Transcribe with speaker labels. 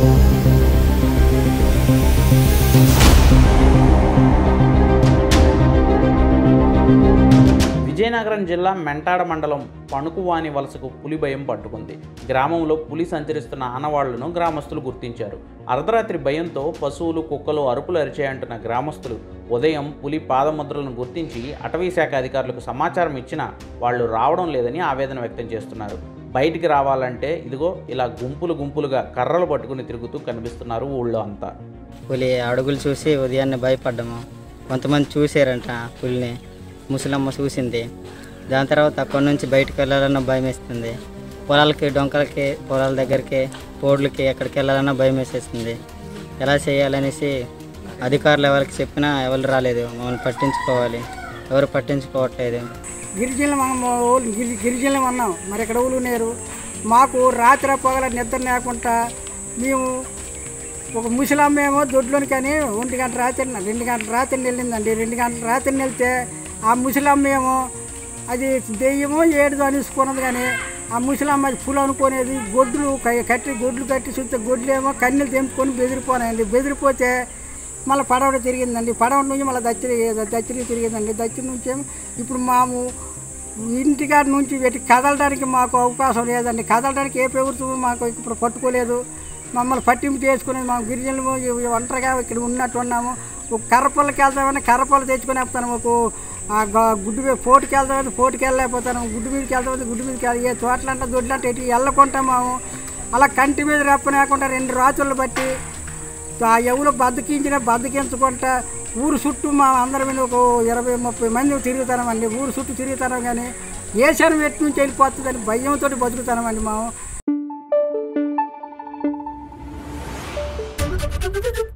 Speaker 1: విజయనగరం జిల్లా మెంటాడ మండలం పణుకువాని వలసకు పులి భయం పట్టుకుంది గ్రామంలో పులి సంచరిస్తున్న ఆనవాళ్లను గ్రామస్తులు గుర్తించారు అర్ధరాత్రి భయంతో పశువులు కుక్కలు అరుపులు అరిచాయంటున్న గ్రామస్తులు ఉదయం పులి పాదముద్రలను గుర్తించి అటవీ శాఖ అధికారులకు సమాచారం ఇచ్చినా వాళ్ళు రావడం లేదని ఆవేదన వ్యక్తం చేస్తున్నారు బయటికి రావాలంటే ఇదిగో ఇలా గుంపులు గుంపులుగా కర్రలు పట్టుకుని తిరుగుతూ కనిపిస్తున్నారు ఊళ్ళో అంతా
Speaker 2: పులి అడుగులు చూసి ఉదయాన్నే భయపడ్డాము కొంతమంది చూసారంట పులిని ముసలమ్మ చూసింది దాని తర్వాత అక్కడి నుంచి బయటకు వెళ్ళాలన్న భయం వేస్తుంది పొలాలకి డొంకలకి పొలాల దగ్గరికి పోడ్లకి ఎక్కడికి వెళ్ళాలన్నా భయం వేసేస్తుంది ఎలా చేయాలనేసి అధికారులు ఎవరికి చెప్పినా ఎవరు రాలేదు మమ్మల్ని పట్టించుకోవాలి ఎవరు పట్టించుకోవట్లేదు
Speaker 3: గిరిజనులు మనం ఊళ్ళు గిరి గిరిజనులు అన్నాం మరి ఎక్కడ ఊళ్ళు లేరు మాకు రాత్రి పగల నిద్ర లేకుండా మేము ఒక ముసలమ్మ ఏమో దొడ్లోని కానీ ఒంటి గంట రాత్రి రెండు గంటల రాత్రి వెళ్ళిందండి రెండు గంటల రాత్రి వెళ్తే ఆ ముసలమ్మ ఏమో అది దెయ్యమో ఏడుదో అనేసుకున్నది కానీ ఆ ముసలమ్మ అది పులు అనుకునేది గొడ్లు క- కట్టి గొడ్లు కట్టి చూస్తే గొడ్లు ఏమో కన్నీళ్ళు తెంపుకొని బెదిరిపోనాయండి బెదిరిపోతే మళ్ళీ పడవ తిరిగిందండి పడవ నుంచి మళ్ళీ దచ్చరి దచ్చరికి తిరిగిందండి దచ్చరి నుంచి ఏమో ఇప్పుడు మాము ఇంటికాడ నుంచి పెట్టి కదలడానికి మాకు అవకాశం లేదండి కదలడానికి ఏ ప్రభుత్వం మాకు ఇప్పుడు పట్టుకోలేదు మమ్మల్ని పట్టింపు చేసుకునేది మా గిరిజనులు ఇవి ఒంటరిగా ఇక్కడ ఉన్నట్టు ఉన్నాము ఒక కర్రపల్లకి వెళ్తామని కర్రపల్లి తెచ్చుకొని వస్తాను ఒక ఆ గ- గుడ్డు మీద పోటుకి వెళ్తామంటే పోటుకి వెళ్ళలేకపోతాను గుడ్డు మీదకి వెళ్తామంటే గుడ్డు మీదకి వెళ్ళి ఏ తోటలంటే దొడ్లంటే ఎటు వెళ్ళకుంటాము అలా కంటి మీద రెప్పనేకుండా రెండు రాత్రులు బట్టి ఆ ఎవరు బద్దకించిన బద్దకించుకుంటా ఊరు చుట్టూ మా అందరి మీద ఒక ఇరవై ముప్పై మంది తిరుగుతామండి ఊరు చుట్టూ తిరుగుతాం కానీ ఏ శనం ఎటు నుంచి వెళ్ళిపోతుందని భయంతో బతుకుతామండి మేము